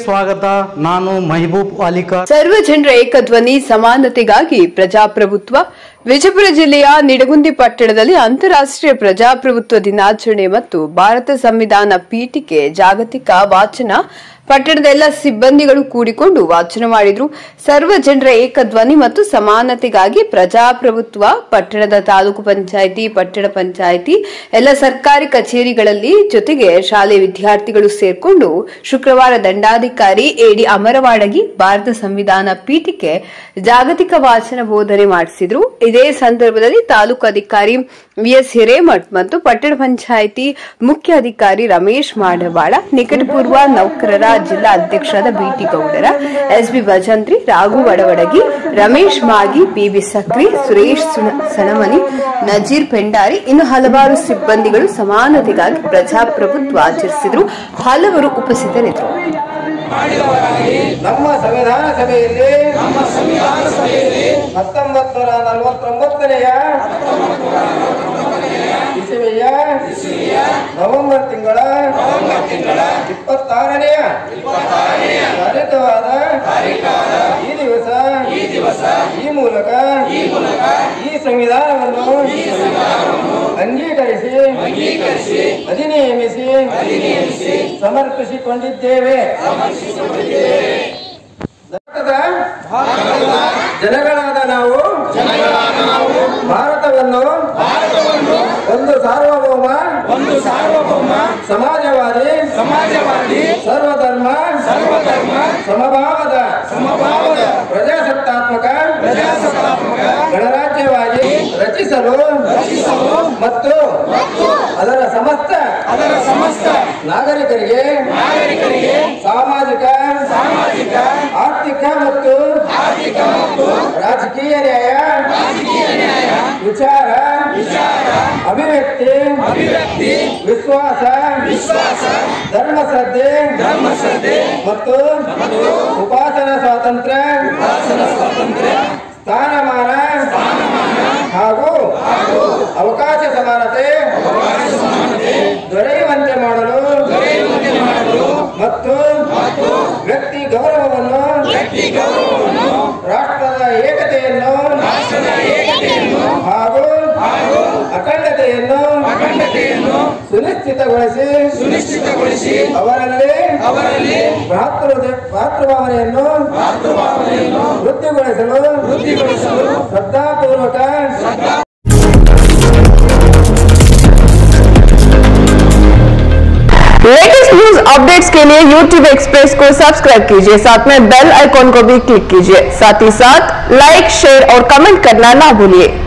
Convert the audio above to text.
ಸ್ವಾಗತ ನಾನು ಮಹಬೂಬ್ ಅಲಿಕಾರ್ ಸರ್ವ ಜನರ ಏಕಧ್ವನಿ ಸಮಾನತೆಗಾಗಿ ಪ್ರಜಾಪ್ರಭುತ್ವ ವಿಜಯಪುರ ಜಿಲ್ಲೆಯ ನಿಡಗುಂದಿ ಪಟ್ಟಣದಲ್ಲಿ ಅಂತಾರಾಷ್ಟ್ರೀಯ ಪ್ರಜಾಪ್ರಭುತ್ವ ದಿನಾಚರಣೆ ಮತ್ತು ಭಾರತ ಸಂವಿಧಾನ ಪೀಠಿಕೆ ಜಾಗತಿಕ ವಾಚನ ಪಟ್ಟಣದ ಎಲ್ಲ ಸಿಬ್ಬಂದಿಗಳು ಕೂಡಿಕೊಂಡು ವಾಚನ ಮಾಡಿದ್ರು ಸರ್ವ ಜನರ ಏಕಧ್ವನಿ ಮತ್ತು ಸಮಾನತೆಗಾಗಿ ಪ್ರಜಾಪ್ರಭುತ್ವ ಪಟ್ಟಣದ ತಾಲೂಕು ಪಂಚಾಯಿತಿ ಪಟ್ಟಣ ಪಂಚಾಯಿತಿ ಎಲ್ಲ ಸರ್ಕಾರಿ ಕಚೇರಿಗಳಲ್ಲಿ ಜೊತೆಗೆ ಶಾಲೆ ವಿದ್ಯಾರ್ಥಿಗಳು ಸೇರ್ಕೊಂಡು ಶುಕ್ರವಾರ ದಂಡಾಧಿಕಾರಿ ಎಡಿ ಅಮರವಾಡಗಿ ಭಾರತ ಸಂವಿಧಾನ ಪೀಠಿಕೆ ಜಾಗತಿಕ ವಾಚನ ಬೋಧನೆ ಮಾಡಿಸಿದ್ರು ಇದೇ ಸಂದರ್ಭದಲ್ಲಿ ತಾಲೂಕು ಅಧಿಕಾರಿ ವಿಎಸ್ ಹಿರೇಮಠ್ ಮತ್ತು ಪಟ್ಟಣ ಪಂಚಾಯಿತಿ ಮುಖ್ಯ ಅಧಿಕಾರಿ ರಮೇಶ್ ಮಾಡವಾಳ ನಿಕಟಪೂರ್ವ ನೌಕರರ ಜಿಲ್ಲಾ ಅಧ್ಯಕ್ಷರಾದ BT Gowdara SB Bhajantri Raghu Vadavadagi Ramesh Magi BB Sakri Suresh ಸುನ- ಸಣಮನಿ Nazeer Pendari ಇನ್ನು ಹಲವಾರು ಸಿಬ್ಬಂದಿಗಳು ಸಮಾನತೆಗಾಗಿ ಪ್ರಜಾಪ್ರಭುತ್ವ ಆಚರಿಸಿದ್ರು ಹಲವರು ಉಪಸ್ಥಿತರಿದ್ದರು ನಮ್ಮ ಸಂವಿಧಾನ ಸಭೆಯಲ್ಲಿ ಹತ್ತೊಂಬತ್ತು ನೂರ ನಲವತ್ತೊಂಬತ್ತನೆಯ ಇಸವಿಯ ನವೆಂಬರ್ ತಿಂಗಳ ಇಪ್ಪತ್ತಾರನೆಯ ತಾರೀಖವಾದ ಈ ದಿವಸ ಈ ಮೂಲಕ ಈ ಸಂವಿಧಾನವನ್ನು ಅಂಗೀಕರಿಸಿ ಅಧಿನಿಯಮಿಸಿ ಸಮರ್ಪಿಸಿಕೊಂಡಿದ್ದೇವೆ ಭಾರತದ ಜನಗಳಾದ ನಾವು ಭಾರತವನ್ನು ಒಂದು ಸಾರ್ವಭೌಮ ಒಂದು ಸಾರ್ವಭೌಮ ಸಮಾಜವಾದಿ ಸಮಾಜವಾದಿ ಸರ್ವಧರ್ಮ ಸರ್ವಧರ್ಮ ಸಮಭಾವದ ಸಮಭಾವದ ಪ್ರಜಾಸತ್ತಾತ್ಮಕ ಪ್ರಜಾಸತ್ತಾತ್ಮಕ ಗಣರಾಜ್ಯವಾಗಿ ರಚಿಸಲು ಮತ್ತು ಅದರ ಸಮಸ್ತ ಅದರ ಸಮಸ್ತ ನಾಗರಿಕರಿಗೆ ನಾಗರಿಕರಿಗೆ ಸಾಮಾಜಿಕ ಸಾಮಾಜಿಕ ಆರ್ಥಿಕ ಮತ್ತು ಆರ್ಥಿಕ ಮತ್ತು ರಾಜಕೀಯ ನ್ಯಾಯ ವಿಚಾರ ಅಭಿವ್ಯಕ್ತಿ ಅಭಿವ್ಯಕ್ತಿ ವಿಶ್ವಾಸ ವಿಶ್ವಾಸ ಧರ್ಮಶ್ರದ್ಧೆ ಧರ್ಮಶ್ರದ್ಧೆ ಮತ್ತು ಉಪಾಸನಾ ಸ್ವಾತಂತ್ರ್ಯ ಸ್ಥಾನಮಾನ ಹಾಗೂ ಅವಕಾಶ ಸಮಾನತೆ ದೊರೆಯುವಂತೆ ಮಾಡಲು ಮತ್ತು ವ್ಯಕ್ತಿ ಗೌರವವನ್ನು ವ್ಯಕ್ತಿ ಗೌರವವನ್ನು ರಾಷ್ಟ್ರದ ಏಕತೆಯನ್ನು ರಾಷ್ಟ್ರದ ಏಕತೆಯನ್ನು ಹಾಗೂ ಅಖಂಡತೆಯನ್ನು ಅಖಂಡತೆಯನ್ನು ಸುನಿಶ್ಚಿತಗೊಳಿಸಿ ಸುನಿಶ್ಚಿತಗೊಳಿಸಿ ಅವರಲ್ಲಿ ಅವರಲ್ಲಿ ಭ್ರಾತೃ ಭ್ರಾತೃಭಾವನೆಯನ್ನು ಮಾತೃಭಾವನೆಯನ್ನು ವೃದ್ಧಿಗೊಳಿಸಲು ವೃದ್ಧಿಗೊಳಿಸಲು ಶ್ರದ್ಧಾಪೂರ್ವಕ लेटेस्ट न्यूज अपडेट्स के लिए YouTube एक्सप्रेस को सब्सक्राइब कीजिए साथ में बेल आइकॉन को भी क्लिक कीजिए साथ ही साथ लाइक शेयर और कमेंट करना ना भूलिए